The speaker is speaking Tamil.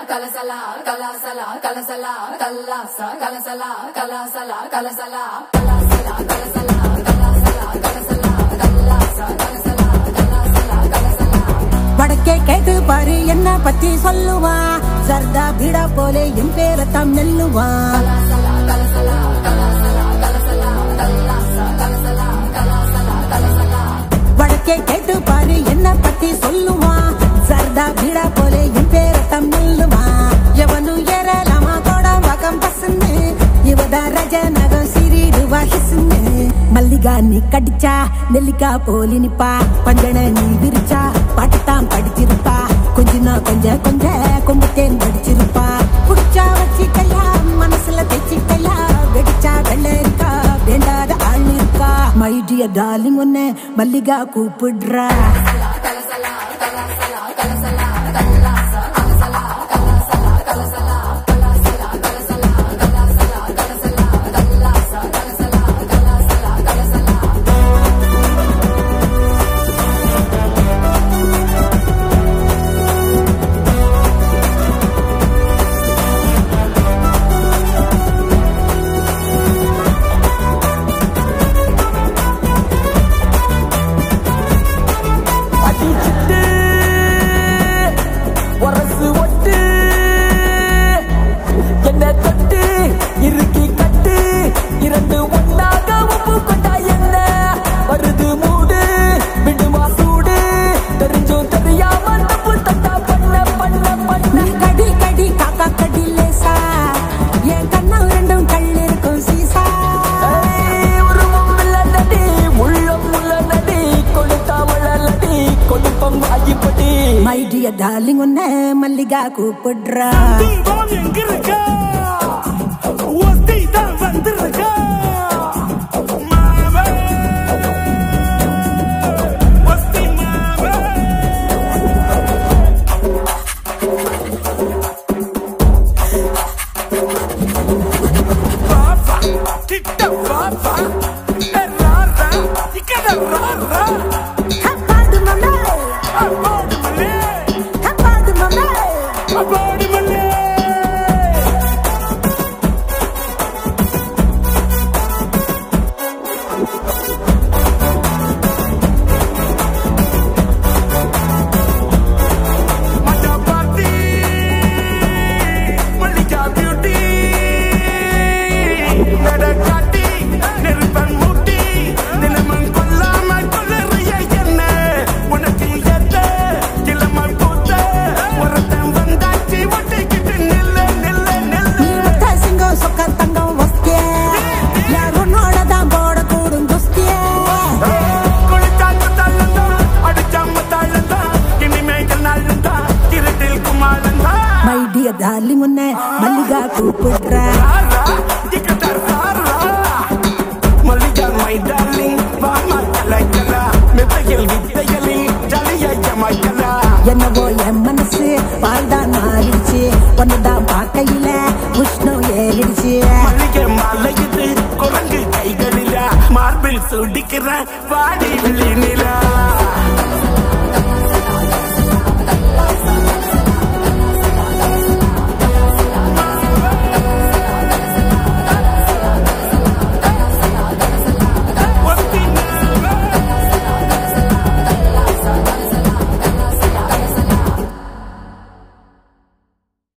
கலசலா கலாசலா கலசலா கல்லாசா கலசலா கலாசலா கலசலா கலாசலா கலசலா கலாசலா கலசலா கல்லாசா கலசலா கலாசலா கலசலா வடக்கே கேட்டு பாரு என்ன பத்தி சொல்லுவா சர்தா பீடா போலே என் பேரத்தான் நெல்லுவான் கலாசலா கலசலா கலாசலா கலசலா கல்லாசா கலசலா கலாசலா கலசலா வடக்கே கேட்டு பாரு என்ன பத்தி சொல்லுவான் சர்தா பீடா போலே என் பேரத்தான் நெல்லுவான் எவனும் ஏறலாமா தோட வகம் பசன்னு இவதா ரஜ நகம் சிறிடுவா ஹிசுன்னு மல்லிகா நீ கடிச்சா நெல்லிக்கா போலி நிப்பா பஞ்சன நீ விரிச்சா பாட்டுத்தான் படிச்சிருப்பா கொஞ்சனா கொஞ்ச கொஞ்ச கொம்புத்தேன் படிச்சிருப்பா புடிச்சா வச்சிக்கையா மனசுல தைச்சிக்கையா வெடிச்சா வெள்ள இருக்கா வேண்டாத ஆள் இருக்கா மை டியர் டார்லிங் ஒன்னு மல்லிகா கூப்பிடுறா கலசலா கலாசலா கலசலா கல்லாசா கலசலா கலாசலா கலசலா கலாசலா கலசலா கலாசலா கலசலா கல்லாசா கலசலா கலாசலா கலசலா அடிச்சிட்டு உரசு ஒட்டு என்ன தொட்டு இறுக்கி கட்டு இரண்டு ஒன்னாக உப்பு கொண்டா என்ன வருது மூடு விடுமா சூடு தெரிஞ்சும் தெரியாம தப்பு தட்டா பண்ண பண்ண பண்ண நீ கடி கடி காக்கா கடி லேசா என் கண்ணா ரெண்டும் கல் இருக்கும் சீசா ஏய், உருவம் இல்லடி உள்ளம் உள்ளடி கொடுத்தா வளலடி கொடுப்பம் வாஜிப்படி மை டியர் டார்லிங் ஒன்னு மல்லிகா கூப்பிடுறா தீபம் எங்க இருக்கா ஒத்தி தான் வந்திருக்கா மாவே ஒத்தி மாவே பாப்பா கிட்ட பாப்பா ராரா இக்கட ராரா ஹப்பாடு மம்மே அப்பாடு மல்லே ஹப்பாடு மம்மே அப்பாடு மல்லே மச்சா பார்ட்டி மல்லிகா பியூட்டி நடக்காட்டி நெருப்பன் மூட்டி தினமும் கொல்லாம கொள்ளறிய என்ன உனக்கு எத்த இளமல் பூத்த ஒருத்தன் வந்தாச்சு ஒட்டிக்கிட்டு நில்ல நில்ல நீ நில்ல ஒத்த சிங்கம் சொக்க தங்கம் வஸ்திய யார் உன்னோட தான் போட கூடும் துஸ்திய குளிச்சாக்கு தள்ளந்தான் அடிச்சாம தள்ளந்தான் இனிமேல் நாளந்தான் இருட்டில் குமாரந்தான் மை டியர் டார்லிங் ஒன்னு மல்லிகா கூப்பிடுறா ராரா இக்கட்ட ராரா மல்லிகா மை டார்லிங் வாமா கலாய்க்கலா மெத்தையில் வித்தைகளில் ஜலியாய்க்க மாய்க்கலா என்னவோ என் மனசு பால்தான் மாறிடுச்சு ஒன்னுதான் பார்க்கையில உஷ்ணம் ஏறிடுச்சு மல்லிகை மலையுது குரங்கு கைகளில மார்பில் சுடிக்கிற வாடி வெளி நிலா